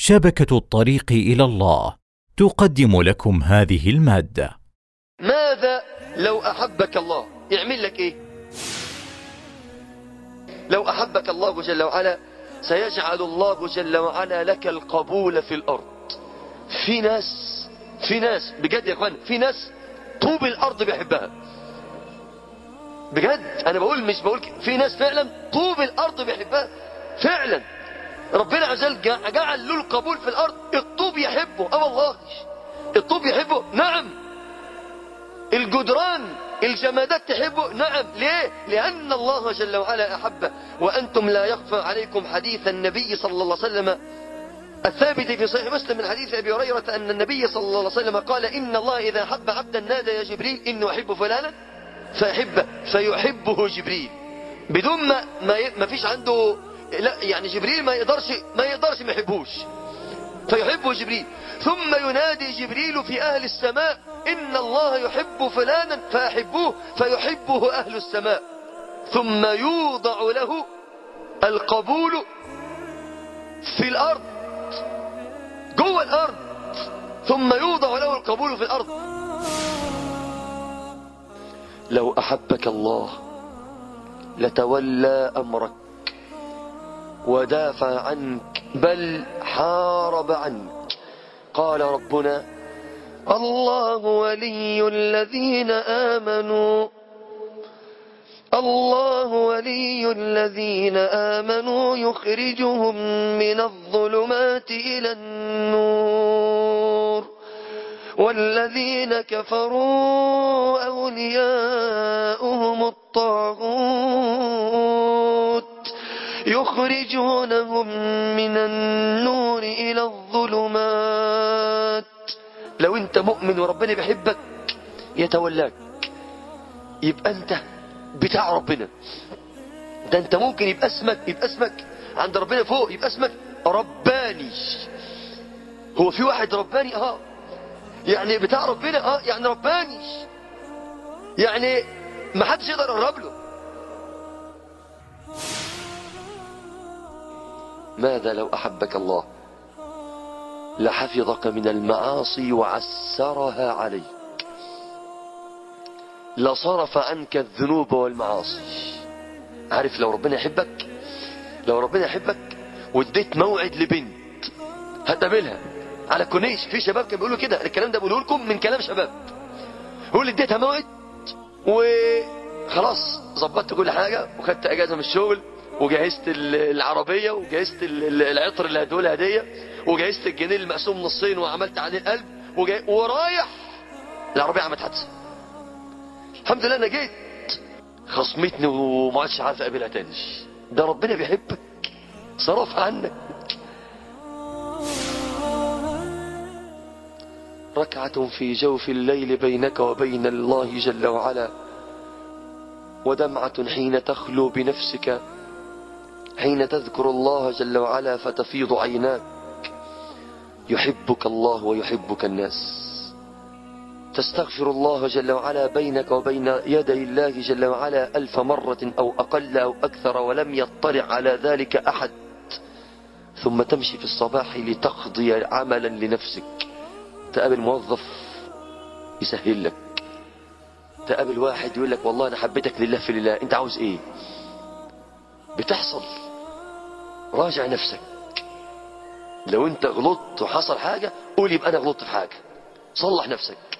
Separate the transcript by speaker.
Speaker 1: شبكة الطريق إلى الله تقدم لكم هذه المادة
Speaker 2: ماذا لو أحبك الله يعمل لك إيه لو أحبك الله جل وعلا سيجعل الله جل وعلا لك القبول في الأرض في ناس في ناس بجد يا اخوان في ناس طوب الأرض بيحبها بجد أنا بقول مش بقول كده. في ناس فعلا طوب الأرض بيحبها فعلا ربنا عز وجل جع- جعل له القبول في الأرض الطوب يحبه اه والله الطوب يحبه نعم الجدران الجمادات تحبه نعم ليه لأن الله جل وعلا أحبه وأنتم لا يخفى عليكم حديث النبي صلى الله عليه وسلم الثابت في صحيح مسلم من حديث أبي هريرة أن النبي صلى الله عليه وسلم قال إن الله إذا أحب عبدا نادى يا جبريل إنه أحب فلانا فيحبه فيحبه جبريل بدون ما ما, ي... ما فيش عنده لا يعني جبريل ما يقدرش ما يقدرش ما يحبوش فيحبه جبريل ثم ينادي جبريل في أهل السماء إن الله يحب فلانا فأحبوه فيحبه أهل السماء ثم يوضع له القبول في الأرض جوه الأرض ثم يوضع له القبول في الأرض لو أحبك الله لتولى أمرك ودافع عنك بل حارب عنك قال ربنا الله ولي الذين آمنوا الله ولي الذين آمنوا يخرجهم من الظلمات إلى النور والذين كفروا أولياؤهم الطاغوت يخرجونهم من النور إلى الظلمات لو انت مؤمن وربنا بيحبك يتولاك يبقى انت بتاع ربنا ده انت ممكن يبقى اسمك يبقى اسمك عند ربنا فوق يبقى اسمك رباني هو في واحد رباني اه يعني بتاع ربنا اه يعني رباني يعني ما حدش يقدر يقرب له ماذا لو احبك الله لحفظك من المعاصي وعسرها عليك لصرف عنك الذنوب والمعاصي عارف لو ربنا يحبك لو ربنا يحبك واديت موعد لبنت هتقابلها على كورنيش في شباب كانوا بيقولوا كده الكلام ده بقوله لكم من كلام شباب يقول اديتها موعد وخلاص ظبطت كل حاجه وخدت اجازه من الشغل وجهزت ال- العربيه وجهزت ال- ال- العطر اللي هدوه هديه وجهزت الجنيه المقسوم نصين وعملت عليه القلب وجاي ورايح العربيه عملت حادثه الحمد لله انا جيت خصمتني وما عادش عارف اقابلها تاني ده ربنا بيحبك صرف عنك ركعة في جوف الليل بينك وبين الله جل وعلا ودمعة حين تخلو بنفسك حين تذكر الله جل وعلا فتفيض عيناك يحبك الله ويحبك الناس تستغفر الله جل وعلا بينك وبين يدي الله جل وعلا ألف مرة أو أقل أو أكثر ولم يطلع على ذلك أحد ثم تمشي في الصباح لتقضي عملا لنفسك تقابل موظف يسهل لك تقابل واحد يقول لك والله أنا حبيتك لله في لله أنت عاوز إيه بتحصل راجع نفسك لو أنت غلطت وحصل حاجة قول يبقى أنا غلطت في حاجة صلح نفسك